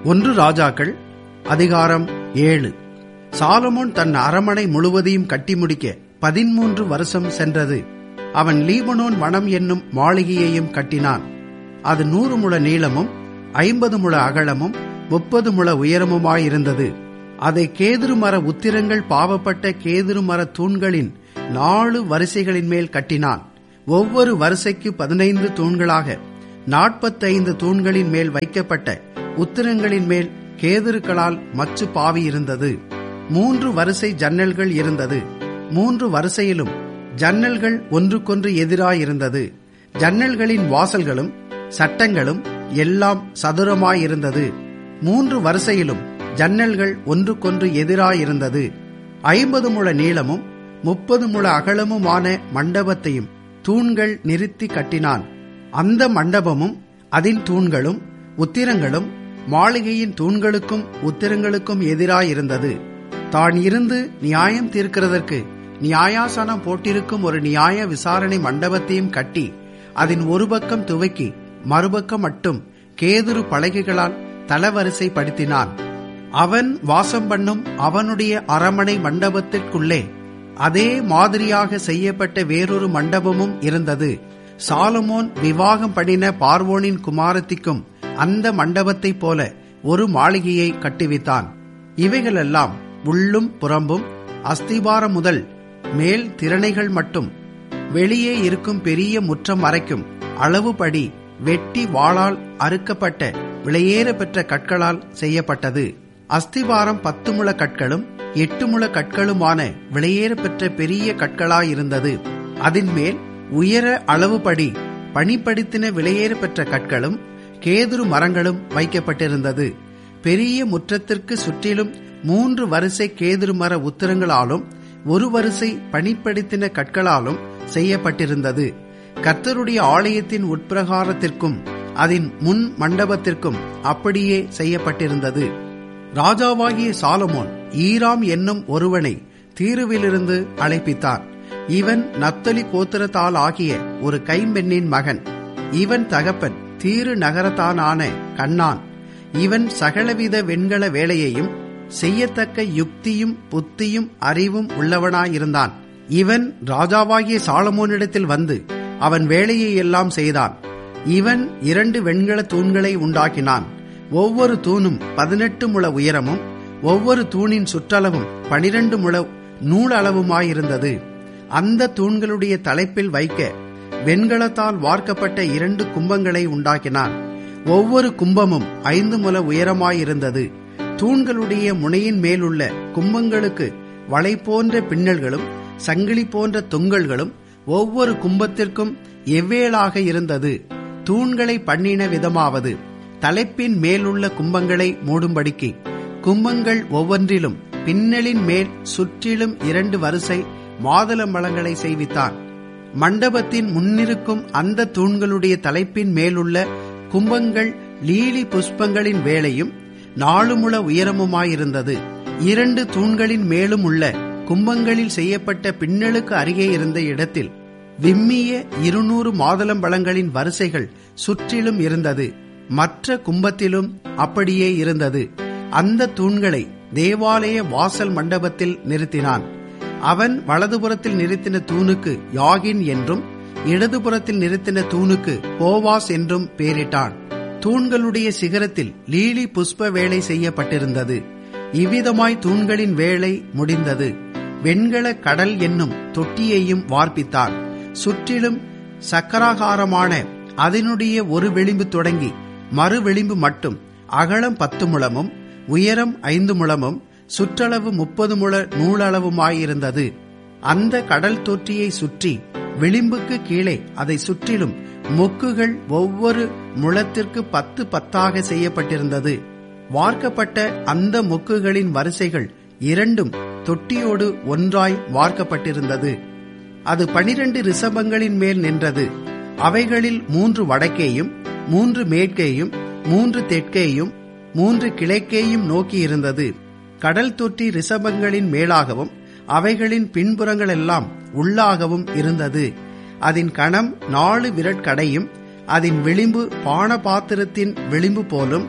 ஒன்று ராஜாக்கள் அதிகாரம் ஏழு சாலமோன் தன் அரமனை முழுவதையும் கட்டி முடிக்க பதிமூன்று வருஷம் சென்றது அவன் லீபனோன் வனம் என்னும் மாளிகையையும் கட்டினான் அது நூறு முழ நீளமும் ஐம்பது முழ அகலமும் முப்பது முழ உயரமுமாயிருந்தது அதை கேதுரு மர உத்திரங்கள் பாவப்பட்ட கேதுரு மர தூண்களின் நாலு வரிசைகளின் மேல் கட்டினான் ஒவ்வொரு வரிசைக்கு பதினைந்து தூண்களாக நாற்பத்தைந்து தூண்களின் மேல் வைக்கப்பட்ட உத்திரங்களின் மேல் கேதுருக்களால் மச்சு பாவி இருந்தது மூன்று வரிசை ஜன்னல்கள் இருந்தது மூன்று வரிசையிலும் ஜன்னல்கள் ஒன்றுக்கொன்று எதிராயிருந்தது ஜன்னல்களின் வாசல்களும் சட்டங்களும் எல்லாம் சதுரமாயிருந்தது மூன்று வரிசையிலும் ஜன்னல்கள் ஒன்றுக்கொன்று எதிராயிருந்தது ஐம்பது முழ நீளமும் முப்பது முழ அகலமுமான மண்டபத்தையும் தூண்கள் நிறுத்தி கட்டினான் அந்த மண்டபமும் அதன் தூண்களும் உத்திரங்களும் மாளிகையின் தூண்களுக்கும் உத்திரங்களுக்கும் எதிராயிருந்தது தான் இருந்து நியாயம் தீர்க்கிறதற்கு நியாயாசனம் போட்டிருக்கும் ஒரு நியாய விசாரணை மண்டபத்தையும் கட்டி அதன் ஒரு பக்கம் துவக்கி மறுபக்கம் மட்டும் கேதுரு பலகைகளால் தளவரிசை படுத்தினான் அவன் வாசம் பண்ணும் அவனுடைய அரமனை மண்டபத்திற்குள்ளே அதே மாதிரியாக செய்யப்பட்ட வேறொரு மண்டபமும் இருந்தது சாலமோன் விவாகம் பண்ணின பார்வோனின் குமாரத்திக்கும் அந்த மண்டபத்தைப் போல ஒரு மாளிகையை கட்டுவித்தான் இவைகளெல்லாம் உள்ளும் புறம்பும் அஸ்திபாரம் முதல் மேல் திறனைகள் மட்டும் வெளியே இருக்கும் பெரிய முற்றம் வரைக்கும் அளவுபடி வெட்டி வாளால் அறுக்கப்பட்ட விலையேற பெற்ற கற்களால் செய்யப்பட்டது அஸ்திபாரம் பத்து முழ கற்களும் எட்டு முழ கற்களுமான விலையேற பெற்ற பெரிய கற்களாயிருந்தது அதன் மேல் உயர அளவுபடி பணிப்படுத்தின விலையேற பெற்ற கற்களும் கேதுரு மரங்களும் வைக்கப்பட்டிருந்தது பெரிய முற்றத்திற்கு சுற்றிலும் மூன்று வரிசை கேதுரு மர உத்திரங்களாலும் ஒரு வரிசை பணிப்படுத்தின கற்களாலும் செய்யப்பட்டிருந்தது கர்த்தருடைய ஆலயத்தின் உட்பிரகாரத்திற்கும் அதன் முன் மண்டபத்திற்கும் அப்படியே செய்யப்பட்டிருந்தது ராஜாவாகிய சாலமோன் ஈராம் என்னும் ஒருவனை தீருவிலிருந்து அழைப்பித்தார் இவன் நத்தலி கோத்திரத்தால் ஆகிய ஒரு கைம்பெண்ணின் மகன் இவன் தகப்பன் தீரு நகரத்தானான கண்ணான் இவன் சகலவித வெண்கல வேலையையும் செய்யத்தக்க யுக்தியும் புத்தியும் அறிவும் உள்ளவனாயிருந்தான் இவன் ராஜாவாகிய சாலமோனிடத்தில் வந்து அவன் வேலையை எல்லாம் செய்தான் இவன் இரண்டு வெண்கல தூண்களை உண்டாக்கினான் ஒவ்வொரு தூணும் பதினெட்டு முழ உயரமும் ஒவ்வொரு தூணின் சுற்றளவும் பனிரெண்டு முழ நூலளவுமாயிருந்தது அந்த தூண்களுடைய தலைப்பில் வைக்க வெண்கலத்தால் வார்க்கப்பட்ட இரண்டு கும்பங்களை உண்டாக்கினான் ஒவ்வொரு கும்பமும் ஐந்து முல உயரமாயிருந்தது தூண்களுடைய முனையின் மேலுள்ள கும்பங்களுக்கு வளை போன்ற பின்னல்களும் சங்கிலி போன்ற தொங்கல்களும் ஒவ்வொரு கும்பத்திற்கும் எவ்வேளாக இருந்தது தூண்களை பண்ணின விதமாவது தலைப்பின் மேலுள்ள கும்பங்களை மூடும்படிக்கு கும்பங்கள் ஒவ்வொன்றிலும் பின்னலின் மேல் சுற்றிலும் இரண்டு வரிசை மாதுளம்பழங்களை செய்வித்தான் மண்டபத்தின் முன்னிருக்கும் அந்த தூண்களுடைய தலைப்பின் மேலுள்ள கும்பங்கள் லீலி புஷ்பங்களின் வேலையும் நாலு முழ உயரமுமாயிருந்தது இரண்டு தூண்களின் மேலும் உள்ள கும்பங்களில் செய்யப்பட்ட பின்னலுக்கு அருகே இருந்த இடத்தில் விம்மிய இருநூறு மாதுளம்பழங்களின் வரிசைகள் சுற்றிலும் இருந்தது மற்ற கும்பத்திலும் அப்படியே இருந்தது அந்த தூண்களை தேவாலய வாசல் மண்டபத்தில் நிறுத்தினான் அவன் வலதுபுறத்தில் நிறுத்தின தூணுக்கு யாகின் என்றும் இடதுபுறத்தில் நிறுத்தின தூணுக்கு போவாஸ் என்றும் பெயரிட்டான் தூண்களுடைய சிகரத்தில் லீலி புஷ்ப வேலை செய்யப்பட்டிருந்தது இவ்விதமாய் தூண்களின் வேலை முடிந்தது வெண்கல கடல் என்னும் தொட்டியையும் வார்ப்பித்தான் சுற்றிலும் சக்கராகாரமான அதனுடைய ஒரு விளிம்பு தொடங்கி மறு விளிம்பு மட்டும் அகலம் பத்து முழமும் உயரம் ஐந்து முழமும் சுற்றளவு முப்பது முழ நூலளவுமாயிருந்தது அந்த கடல் தொற்றியை சுற்றி விளிம்புக்கு கீழே அதை சுற்றிலும் மொக்குகள் ஒவ்வொரு முழத்திற்கு பத்து பத்தாக செய்யப்பட்டிருந்தது வார்க்கப்பட்ட அந்த மொக்குகளின் வரிசைகள் இரண்டும் தொட்டியோடு ஒன்றாய் வார்க்கப்பட்டிருந்தது அது பனிரெண்டு ரிசபங்களின் மேல் நின்றது அவைகளில் மூன்று வடக்கேயும் மூன்று மேற்கேயும் மூன்று தெற்கேயும் மூன்று கிழக்கேயும் நோக்கி இருந்தது கடல் தொட்டி ரிசபங்களின் மேலாகவும் அவைகளின் பின்புறங்களெல்லாம் உள்ளாகவும் இருந்தது அதன் கணம் நாலு விரட்கடையும் அதன் விளிம்பு பானபாத்திரத்தின் விளிம்பு போலும்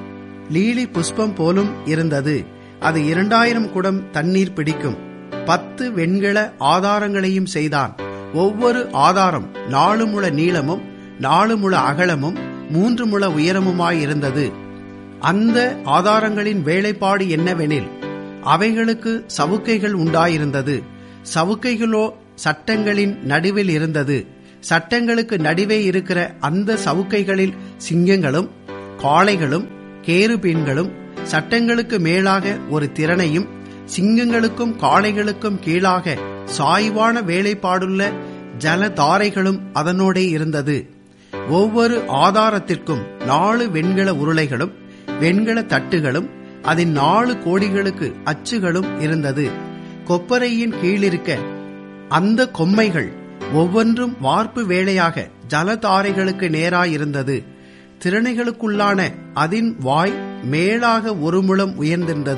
லீலி புஷ்பம் போலும் இருந்தது அது இரண்டாயிரம் குடம் தண்ணீர் பிடிக்கும் பத்து வெண்கல ஆதாரங்களையும் செய்தான் ஒவ்வொரு ஆதாரம் நாலு முழ நீளமும் நாலு முழ அகலமும் மூன்று முழ உயரமுமாயிருந்தது அந்த ஆதாரங்களின் வேலைப்பாடு என்னவெனில் அவைகளுக்கு சவுக்கைகள் உண்டாயிருந்தது சவுக்கைகளோ சட்டங்களின் நடுவில் இருந்தது சட்டங்களுக்கு நடுவே இருக்கிற அந்த சவுக்கைகளில் சிங்கங்களும் காளைகளும் கேருபீன்களும் சட்டங்களுக்கு மேலாக ஒரு திறனையும் சிங்கங்களுக்கும் காளைகளுக்கும் கீழாக சாய்வான வேலைப்பாடுள்ள ஜலதாரைகளும் அதனோடே இருந்தது ஒவ்வொரு ஆதாரத்திற்கும் நாலு வெண்கல உருளைகளும் வெண்கல தட்டுகளும் அதன் நாலு கோடிகளுக்கு அச்சுகளும் இருந்தது கொப்பரையின் கீழிருக்க அந்த கொம்மைகள் ஒவ்வொன்றும் வார்ப்பு வேலையாக ஜலதாரைகளுக்கு நேராயிருந்தது திறனைகளுக்குள்ளான அதின் வாய் மேலாக ஒரு முழம் உயர்ந்திருந்தது